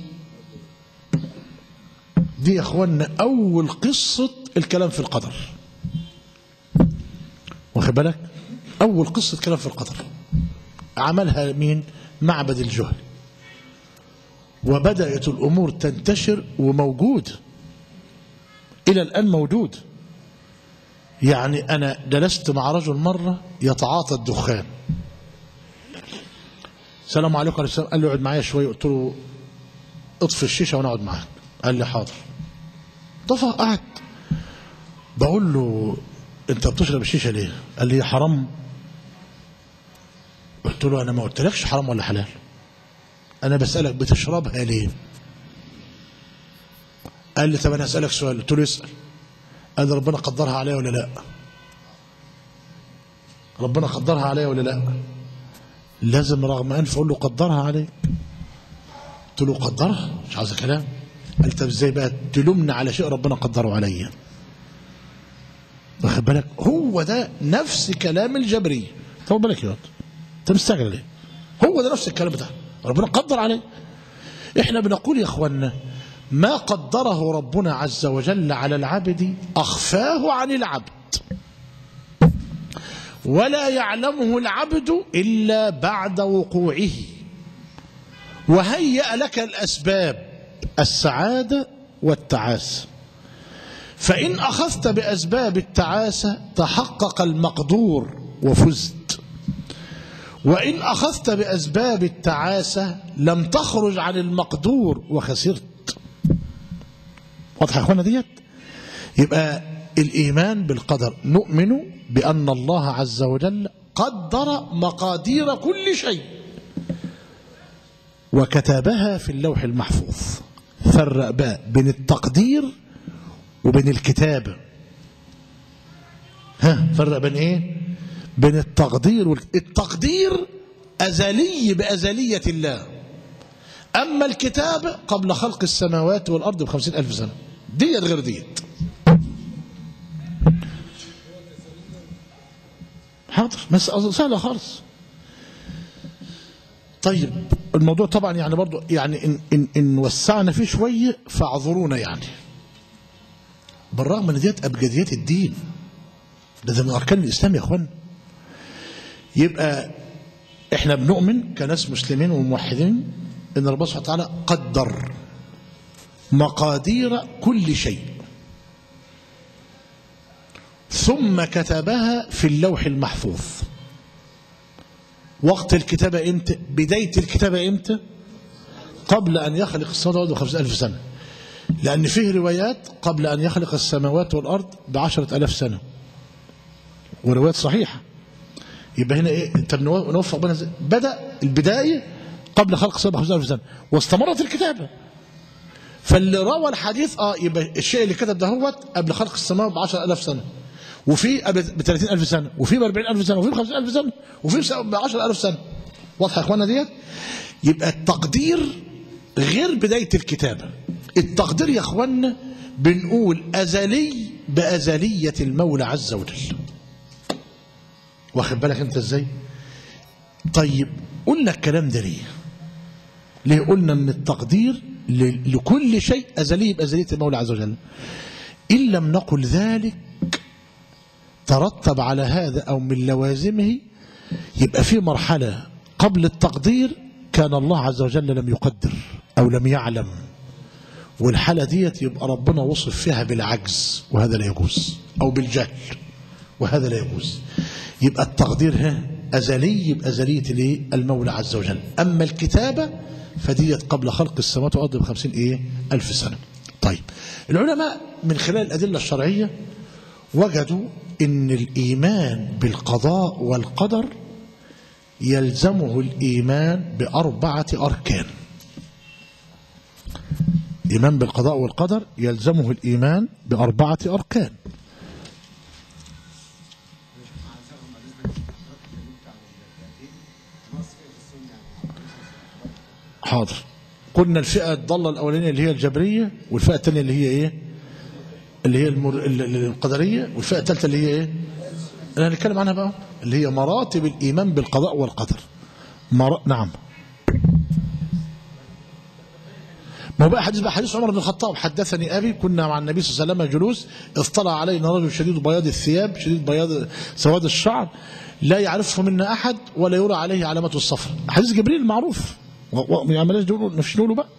دي يا اخوانا أول قصة الكلام في القدر واخد بالك أول قصة كلام في القدر عملها مين معبد الجهل وبدأت الأمور تنتشر وموجود إلى الآن موجود يعني أنا جلست مع رجل مرة يتعاطى الدخان السلام عليكم عليه السلام قال له اقعد معايا شوية قلت له اطفي الشيشة وانا اقعد معاك قال لي حاضر طفى قعد بقول له انت بتشرب الشيشة ليه قال لي حرام قلت له انا ما قلتلكش حرام ولا حلال انا بسألك بتشربها ليه قال لي طب انا اسألك سؤال قلت له اسأل قال لي ربنا قدرها عليا ولا لا ربنا قدرها عليا ولا لا لازم رغم انف اقول له قدرها عليك قلت له قدرها مش عاوز كلام قال طب ازاي بقى تلومني على شيء ربنا قدره عليا واخد بالك هو ده نفس كلام الجبري طب بالك يا واد انت مستعجل ليه هو ده نفس الكلام بتاعه ربنا قدر عليه احنا بنقول يا اخوانا ما قدره ربنا عز وجل على العبد اخفاه عن العبد ولا يعلمه العبد الا بعد وقوعه وهيأ لك الاسباب السعاده والتعاسه فان اخذت باسباب التعاسه تحقق المقدور وفزت وإن أخذت بأسباب التعاسة لم تخرج عن المقدور وخسرت واضح يا أخوانا ديت يبقى الإيمان بالقدر نؤمن بأن الله عز وجل قدر مقادير كل شيء وكتبها في اللوح المحفوظ فرق بقى بين التقدير وبين الكتابة ها فرق بين ايه بين التقدير والتقدير أزلي بأزلية الله أما الكتاب قبل خلق السماوات والأرض بخمسين ألف سنة ديت غير ديت حاضر بس سهلة خالص طيب الموضوع طبعا يعني برضو يعني إن, إن, إن وسعنا فيه شوية فاعذرونا يعني بالرغم من ديت أبجديات الدين ده من أركان الإسلام يا أخوان يبقى احنا بنؤمن كناس مسلمين وموحدين ان ربنا سبحانه وتعالى قدر مقادير كل شيء ثم كتبها في اللوح المحفوظ وقت الكتابة امتى بداية الكتابة امتى قبل أن يخلق السماوات والأرض بخمسة ألف سنة لأن فيه روايات قبل أن يخلق السماوات والأرض بعشرة ألاف سنة وروايات صحيحة يبقى هنا ايه انت نوفق بين بدا البدايه قبل خلق السماء ب 5000 سنه واستمرت الكتابه فاللي روى الحديث اه يبقى الشيء اللي كتب ده هو قبل خلق السماء ب 10000 سنه وفي قبل ب 30000 سنه وفي ب 40000 سنه وفي ب 50000 سنه وفي ب 10000 سنه واضحه يا اخوانا ديت يبقى التقدير غير بدايه الكتابه التقدير يا اخوانا بنقول ازلي بازليه المولى عز وجل واخد بالك انت ازاي طيب قلنا الكلام ده ليه ليه قلنا ان التقدير لكل شيء ازلي بازليه المولى عز وجل ان لم نقل ذلك ترتب على هذا او من لوازمه يبقى في مرحله قبل التقدير كان الله عز وجل لم يقدر او لم يعلم والحاله ديت يبقى ربنا وصف فيها بالعجز وهذا لا يجوز او بالجهل وهذا لا يجوز يبقى التقدير ها أزلي بأزلية الايه المولى عز وجل أما الكتابة فديت قبل خلق السماوات والأرض بخمسين إيه ألف سنة طيب العلماء من خلال الأدلة الشرعية وجدوا ان الإيمان بالقضاء والقدر يلزمه الإيمان بأربعة أركان إيمان بالقضاء والقدر يلزمه الإيمان بأربعة أركان حاضر قلنا الفئة الضالة الأولانية اللي هي الجبرية والفئة الثانية اللي هي إيه اللي هي المر... ال- ال- القدرية والفئة الثالثة اللي هي إيه اللي هنتكلم عنها بقى اللي هي مراتب الإيمان بالقضاء والقدر مر... نعم ما هو بقى حديث بقى حديث عمر بن الخطاب حدثني ابي كنا مع النبي صلى الله عليه وسلم جلوس اطلع علينا رجل شديد بياض الثياب شديد بياض سواد الشعر لا يعرفه منا احد ولا يرى عليه علامه الصفر حديث جبريل معروف و- و- ما يعملش نقول مش نقوله بقى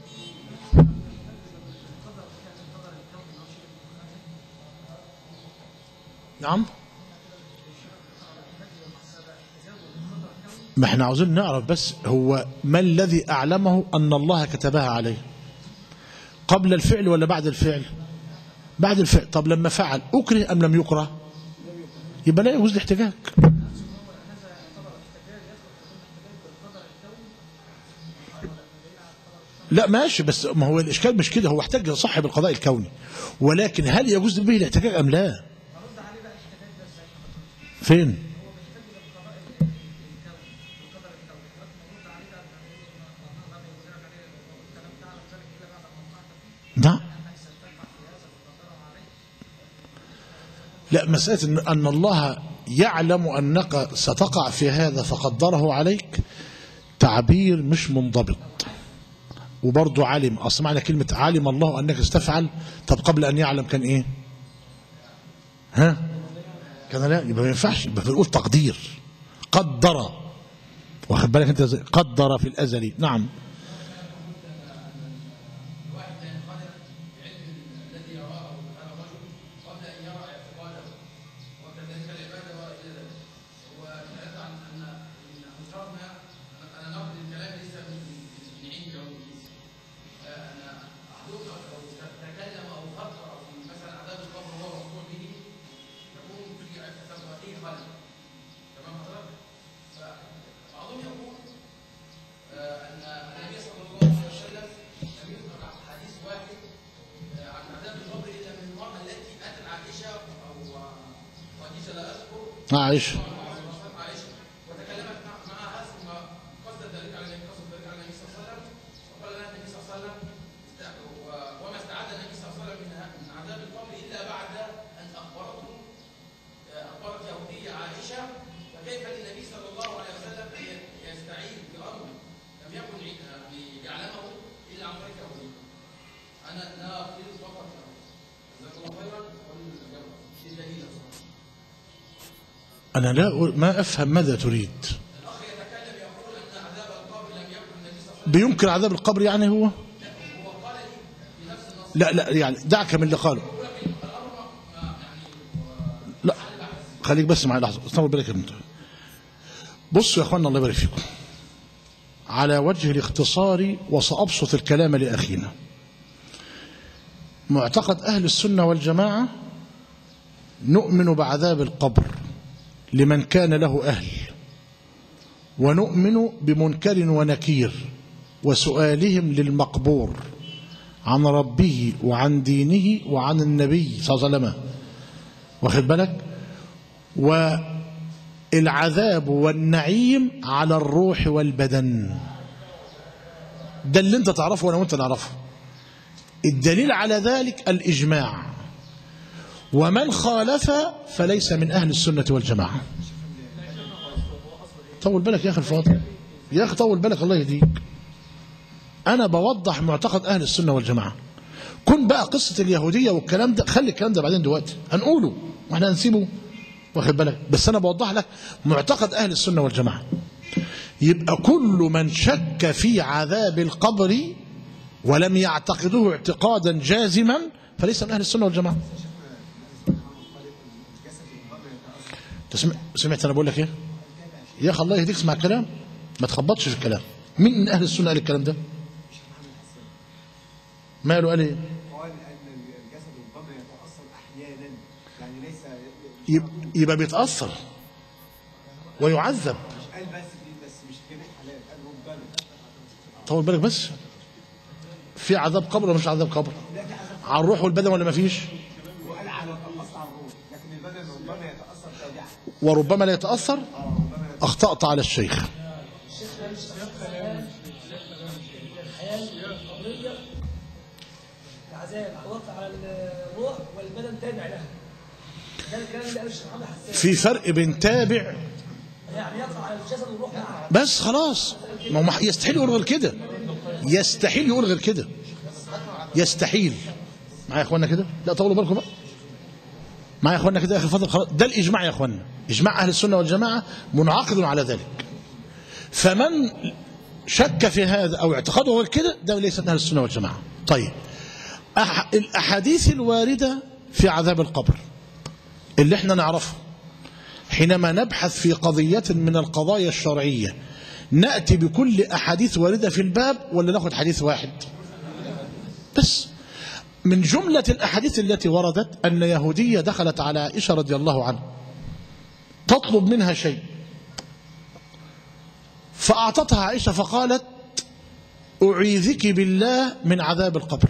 نعم ما احنا عاوزين نعرف بس هو ما الذي اعلمه ان الله كتبها عليه قبل الفعل ولا بعد الفعل بعد الفعل طب لما فعل أكره أم لم يكره يبقى لا يجوز الاحتجاج لا ماشي بس ما هو الإشكال مش كده هو احتج صح بالقضاء الكوني ولكن هل يجوز به الاحتجاج أم لا فين نعم لا مسألة إن- أن الله يعلم أنك ستقع في هذا فقدره عليك تعبير مش منضبط وبرضه علم أصل معنى كلمة علم الله أنك ستفعل طب قبل أن يعلم كان إيه ها كان لا يبقى ما ينفعش يبقى بنقول تقدير قدر واخد بالك انت ازاي؟ قدر في الازلي نعم عائشة أنا لا أقول- ما أفهم ماذا تريد بينكر عذاب القبر يعني هو لا لا يعني دعك من اللي قاله لا خليك بس معي لحظة استنى بالك يا بنت. بصوا يا اخوانا الله يبارك فيكم على وجه الاختصار وسأبسط الكلام لأخينا معتقد أهل السنة والجماعة نؤمن بعذاب القبر لمن كان له أهل ونؤمن بمنكر ونكير وسؤالهم للمقبور عن ربه وعن دينه وعن النبي صلى الله عليه وسلم واخد بالك والعذاب والنعيم على الروح والبدن ده اللي انت تعرفه وانا وانت نعرفه الدليل على ذلك الإجماع ومن خالف فليس من أهل السنة والجماعة طول بالك يا أخي الفاضل يا أخي طول بالك الله يهديك أنا بوضح معتقد أهل السنة والجماعة كن بقى قصة اليهودية والكلام ده خلي الكلام ده بعدين دلوقتي هنقوله واحنا هنسيبه واخد بالك بس أنا بوضح لك معتقد أهل السنة والجماعة يبقى كل من شك في عذاب القبر ولم يعتقده اعتقادا جازما فليس من أهل السنة والجماعة تسمع سمعت انا بقول لك ايه يا اخي الله يهديك اسمع الكلام ما تخبطش في الكلام مين من اهل السنه قال الكلام ده ماله قال ايه قال يبقى, يبقى بيتأثر ويعذب قال بس دي بس مش جميع حلال قال ربنا طول بالك بس في عذاب قبر ولا مش عذاب قبر على الروح والبدن ولا ما فيش وقال على الاصل على الروح لكن البدن ربما يتاثر توجعا وربما لا يتأثر أخطأت على الشيخ العذاب وقع على الروح والبدن تابع لها ده الكلام اللي قاله الشيخ محمد حسان في فرق بين تابع يعني يقع على الجسد والروح معا بس خلاص ما هو مح- يستحيل يقول غير كده يستحيل يقول غير كده يستحيل معايا يا اخوانا كده لا طولوا بالكم بقى معايا يا اخوانا كده يا اخي فضل خلاص ده الاجماع يا اخوانا اجماع اهل السنه والجماعه منعقد على ذلك فمن شك في هذا او اعتقاده غير كده ده ليس من اهل السنه والجماعه طيب أح الاحاديث الوارده في عذاب القبر اللي احنا نعرفه حينما نبحث في قضية من القضايا الشرعية نأتي بكل أحاديث واردة في الباب ولا ناخد حديث واحد بس من جملة الأحاديث التي وردت أن يهودية دخلت على عائشة رضي الله عنها تطلب منها شيء فأعطتها عائشة فقالت أعيذك بالله من عذاب القبر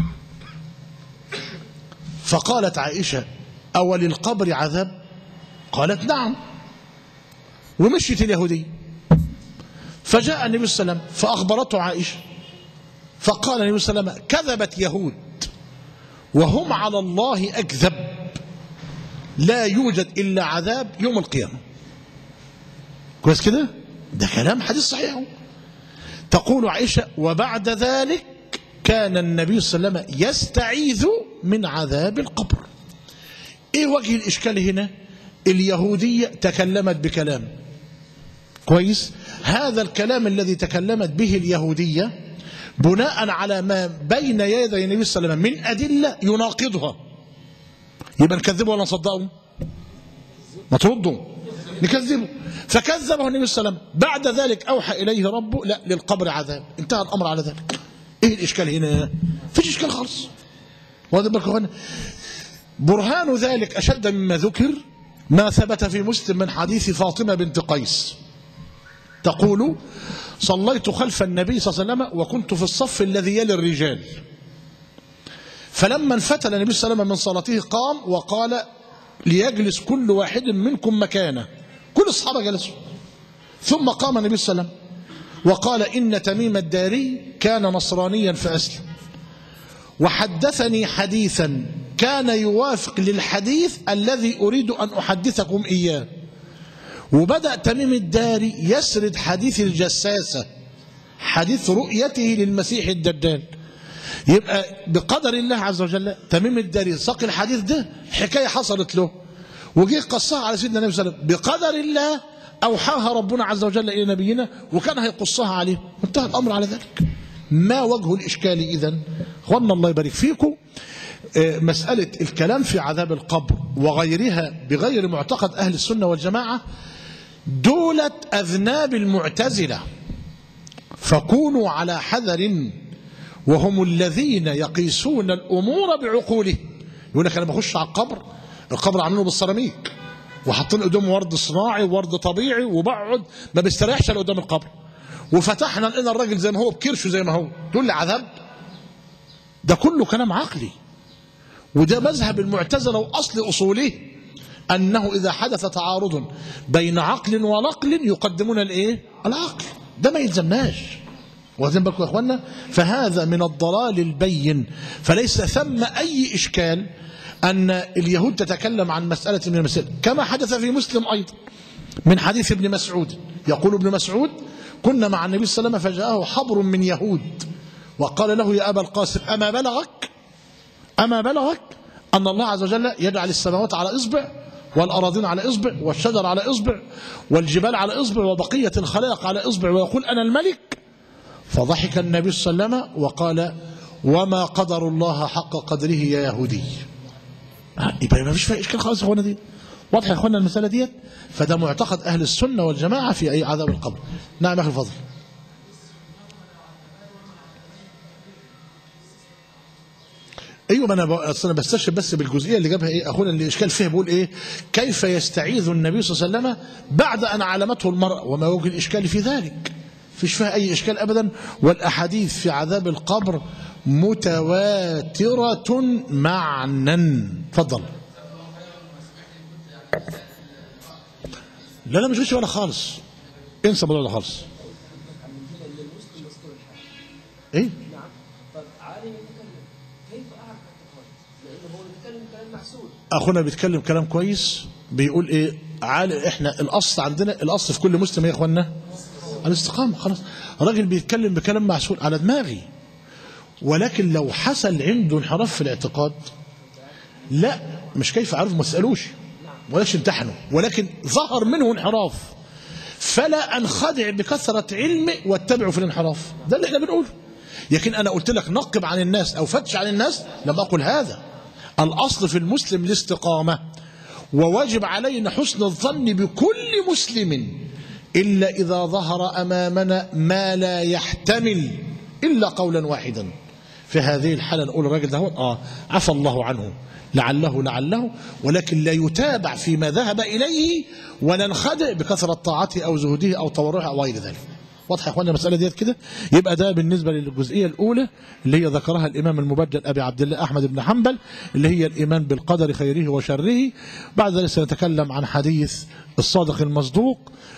فقالت عائشة أول القبر عذاب قالت نعم ومشيت اليهودية فجاء النبي صلى الله عليه وسلم فأخبرته عائشة فقال النبي صلى الله عليه وسلم كذبت يهود وهم على الله أكذب لا يوجد إلا عذاب يوم القيامة كويس كده ده كلام حديث صحيح هو. تقول عائشة وبعد ذلك كان النبي صلى الله عليه وسلم يستعيذ من عذاب القبر ايه وجه الاشكال هنا اليهودية تكلمت بكلام كويس هذا الكلام الذي تكلمت به اليهودية بناء على ما بين يدي النبي صلى الله عليه وسلم من أدلة يناقضها يبقى نكذبه ولا نصدقه ما تردوا نكذبه فكذبه النبي صلى الله عليه وسلم بعد ذلك أوحى إليه ربه لا للقبر عذاب انتهى الأمر على ذلك ايه الإشكال هنا فيش إشكال خالص واخد بالك يا اخوانا؟ برهان ذلك أشد مما ذكر ما ثبت في مسلم من حديث فاطمة بنت قيس تقول صليت خلف النبي صلى الله عليه وسلم وكنت في الصف الذي يلي الرجال فلما انفتل النبي صلى الله عليه وسلم من صلاته قام وقال ليجلس كل واحد منكم مكانه كل الصحابة جلسوا ثم قام النبي صلى الله عليه وسلم وقال إن تميم الداري كان نصرانيا فأسلم وحدثني حديثا كان يوافق للحديث الذي أريد أن أحدثكم إياه وبدأ تميم الداري يسرد حديث الجساسة حديث رؤيته للمسيح الدجال يبقى بقدر الله عز وجل تميم الداري ساق الحديث ده حكاية حصلت له وجي قصها على سيدنا النبي صلى الله عليه وسلم بقدر الله أوحاها ربنا عز وجل إلى نبينا وكان هيقصها عليه انتهى الأمر على ذلك ما وجه الإشكال إذن أخوانا الله يبارك فيكم آه، مسألة الكلام في عذاب القبر وغيرها بغير معتقد أهل السنة والجماعة دولة أذناب المعتزلة فكونوا على حذر وهم الذين يقيسون الأمور بعقوله يقول لك أنا بخش على القبر القبر عاملينه بالسيراميك وحاطين قدامه ورد صناعي وورد طبيعي وبقعد ما بيستريحش الا قدام القبر وفتحنا لقينا الراجل زي ما هو بكرشه زي ما هو تقول لي عذاب ده كله كلام عقلي وده مذهب المعتزله واصل اصوله انه اذا حدث تعارض بين عقل ونقل يقدمون الايه؟ العقل ده ما يلزمناش واخدين بالكم يا اخوانا فهذا من الضلال البين فليس ثم اي اشكال ان اليهود تتكلم عن مساله من المسائل كما حدث في مسلم ايضا من حديث ابن مسعود يقول ابن مسعود كنا مع النبي صلى الله عليه وسلم فجاءه حبر من يهود وقال له يا ابا القاسم اما بلغك أما بلغك أن الله عز وجل يجعل السماوات على إصبع والأراضين على إصبع والشجر على إصبع والجبال على إصبع وبقية الخلائق على إصبع ويقول أنا الملك فضحك النبي صلى الله عليه وسلم وقال وما قدر الله حق قدره يا يهودي آه، يبقى ما فيش فيها إشكال خالص يا أخوانا دي واضح يا أخوانا المسألة ديت فده معتقد أهل السنة والجماعة في أي عذاب القبر نعم يا أخي الفضل ايوه ما انا بق- اصل انا بستشهد بس بالجزئيه اللي جابها ايه اخونا اللي اشكال فيها بيقول ايه كيف يستعيذ النبي صلى الله عليه وسلم بعد ان علمته المرأة وما وجه الاشكال في ذلك فيش فيها اي اشكال ابدا والاحاديث في عذاب القبر متواتره معنا اتفضل لا لا مش مش ولا خالص انسى الموضوع ده خالص ايه نعم طب عالم يتكلم كيف اعرف الاعتقاد؟ لانه هو بيتكلم كلام محسوب اخونا بيتكلم كلام كويس بيقول ايه عال احنا الاصل عندنا الاصل في كل مسلم يا اخوانا الاستقامه خلاص راجل بيتكلم بكلام معسول على دماغي ولكن لو حصل عنده انحراف في الاعتقاد لا مش كيف عارف ما تسالوش ولاش امتحنه ولكن ظهر منه انحراف فلا انخدع بكثره علمي واتبعه في الانحراف ده اللي احنا بنقوله لكن انا قلت لك نقب عن الناس او فتش عن الناس لم اقل هذا الاصل في المسلم الاستقامه وواجب علينا حسن الظن بكل مسلم الا اذا ظهر امامنا ما لا يحتمل الا قولا واحدا في هذه الحاله نقول الراجل ده هو اه عفى الله عنه لعله لعله ولكن لا يتابع فيما ذهب اليه ولا ننخدع بكثره طاعته او زهده او تورعه او غير ذلك واضحه يا اخوانا المساله ديت كده يبقى ده بالنسبه للجزئيه الاولى اللي هي ذكرها الامام المبجل ابي عبد الله احمد بن حنبل اللي هي الايمان بالقدر خيره وشره بعد ذلك سنتكلم عن حديث الصادق المصدوق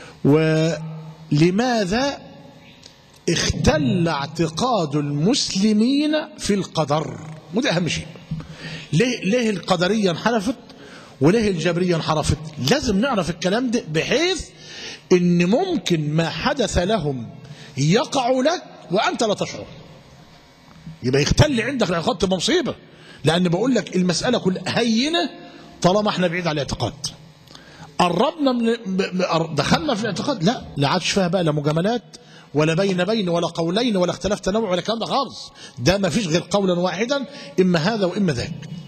ولماذا اختل اعتقاد المسلمين في القدر وده اهم شيء ليه ليه القدريه انحرفت وليه الجبريه انحرفت لازم نعرف الكلام ده بحيث ان ممكن ما حدث لهم يقع لك وانت لا تشعر يبقى يختل عندك الاعتقاد تبقى مصيبه لان بقول لك المساله كلها هينه طالما احنا بعيد عن الاعتقاد قربنا من ب- ب- دخلنا في الاعتقاد لا لا عادش فيها بقى لا مجاملات ولا بين بين ولا قولين ولا اختلاف تنوع ولا الكلام ده خالص ده ما فيش غير قولا واحدا اما هذا واما ذاك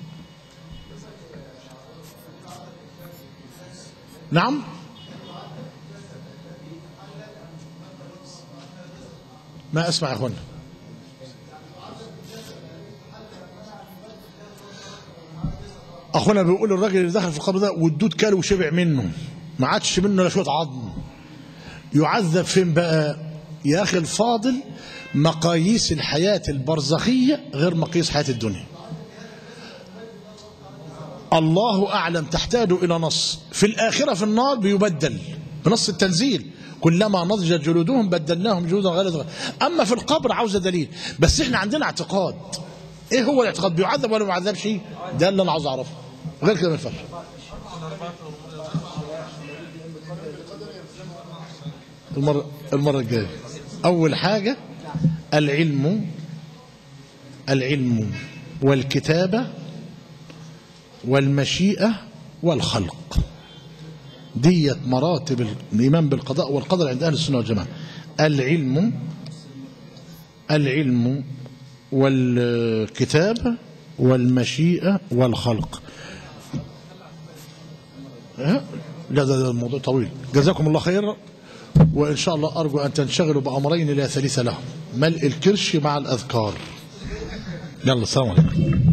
نعم ما اسمع يا اخوانا اخونا بيقول الراجل اللي دخل في القبر ده والدود كاله وشبع منه ما عادش منه لا شويه عظم يعذب فين بقى يا اخي الفاضل مقاييس الحياه البرزخيه غير مقاييس حياه الدنيا الله اعلم تحتاج الى نص في الاخره في النار بيبدل بنص التنزيل كلما نضجت جلودهم بدلناهم جلودا غير اما في القبر عاوزه دليل بس احنا عندنا اعتقاد ايه هو الاعتقاد بيعذب ولا ما بيعذبش ده اللي انا عاوز اعرفه غير كده ما ينفعش المرة المرة الجاية أول حاجة العلم العلم والكتابة والمشيئة والخلق ديت مراتب الإيمان بالقضاء والقدر عند أهل السنة والجماعة العلم العلم والكتابة والمشيئة والخلق ها؟ لا ده, ده الموضوع طويل جزاكم الله خيرا وإن شاء الله أرجو أن تنشغلوا بأمرين لا ثالث لهم ملء الكرش مع الأذكار يلا السلام عليكم